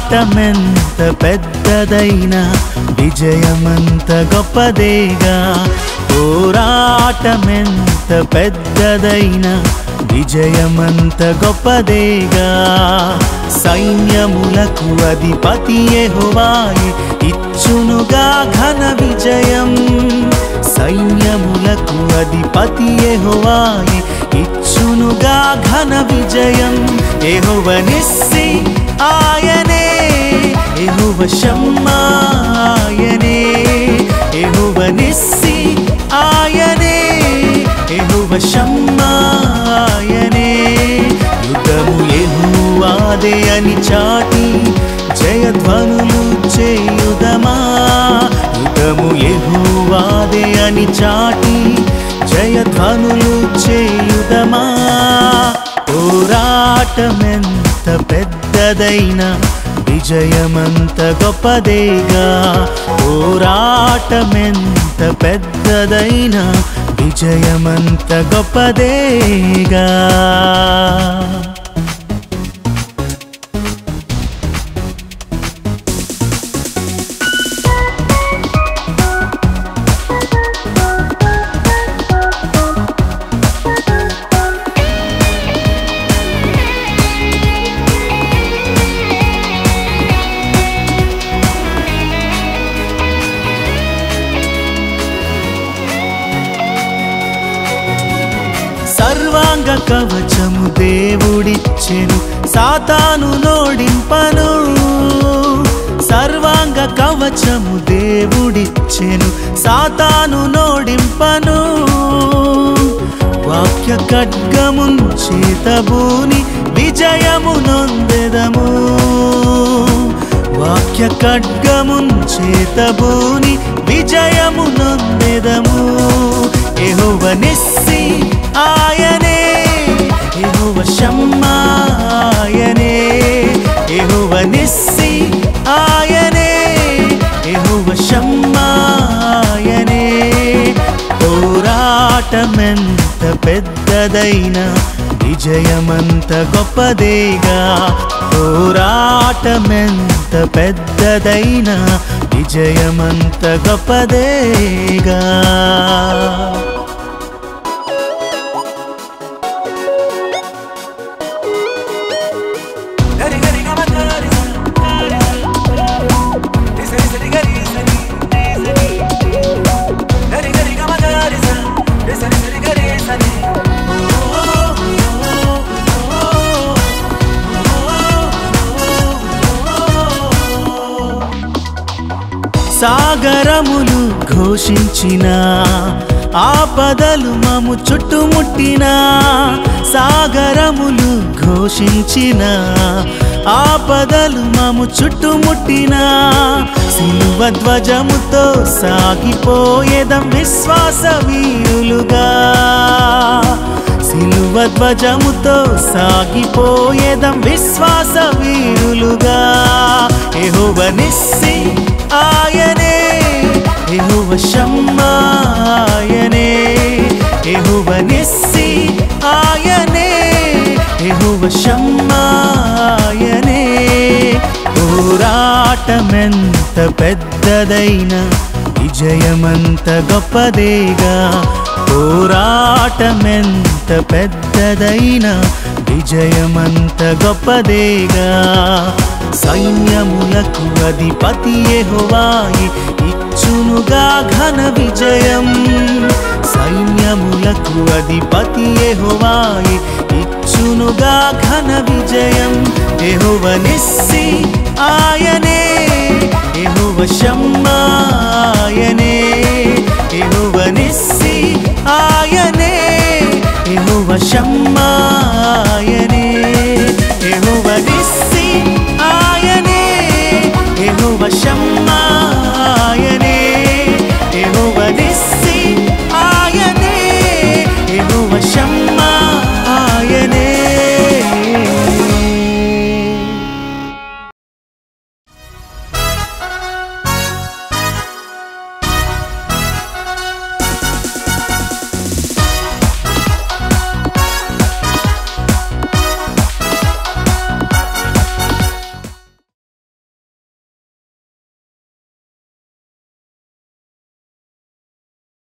పోరాటమెంత పెద్దదైనా విజయమంత గొప్పదేగా పోరాటమెంత పెద్దదైనా విజయమంత గొప్పదేగా సైన్యములకు అధిపతి యెహోవాయే ఇచ్చునుగా ఘన విజయం సైన్యములకు అధిపతి యెహోవాయే ఇచ్చునుగా ఘన విజయం యెహోవ నిస్సి ఆయనే యెహోవ షమ్మాయనే యెహోవ నిస్సి ఆయనే యెహోవ షమ్మాయనే యుద్ధము యెహోవాదే అని చాటి జయధ్వనులు చేయుదమా యుద్ధము యెహోవాదే అని చాటి జయధ్వనులు చేయుదమా పోరాటమెంత పెద్దదైనా విజయమంత గొప్పదేగా పోరాటమెంత పెద్దదైనా విజయమంత గొప్పదేగా సర్వాంగ కవచము దేవుడిచ్చెను సాతాను నోడింపను సర్వాంగ కవచము దేవుడిచ్చెను సాతాను నోడింపను వాక్య ఖడ్గమున్ చేతబూని విజయము నొందెదము వాక్య ఖడ్గమున్ చేతబూని విజయము నొందెదము యెహోవ నిస్సి ఆయనే యెహోవ షమ్మాయనే యెహోవ నిస్సి ఆయనే యెహోవ షమ్మాయనే పోరాటమెంత పెద్దదైనా విజయమంత గొప్పదేగా పోరాటమెంత పెద్దదైనా విజయమంత గొప్పదేగా గరి గరి గమ గరి సరి సరి సరి గరి సరి గరి గరి గమ గరి సరి సరి సరి గరి సరి సాగరములు ఘోషించిన ఆపదలు మము చుట్టుముట్టిన సాగరములు ఘోషించిన ఆపదలు మము చుట్టుముట్టిన సిలువ ధ్వజముతో సాగిపోయేదం విశ్వాస వీరులుగా సిలువ ధ్వజముతో సాగిపోయేదం విశ్వాస వీరులుగా యెహోవ నిస్సి ఆయనే యెహోవ షమ్మాయనే యెహోవ నిస్సి ఆయనే యెహోవ షమ్మాయనే పోరాటమెంత పెద్దదైనా విజయమంత గొప్పదేగా పోరాటమెంత పెద్దదైనా విజయమంత గొప్పదేగా సైన్యములకు అధిపతి యెహోవాయే ఇచ్చునుగా ఘన విజయం సైన్యములకు అధిపతి యెహోవాయే ఇచ్చునుగా ఘన విజయం యెహోవ నిస్సి ఆయనే యెహోవ షమ్మాయనే యెహోవ నిస్సి ఆయనే యెహోవ షమ్మా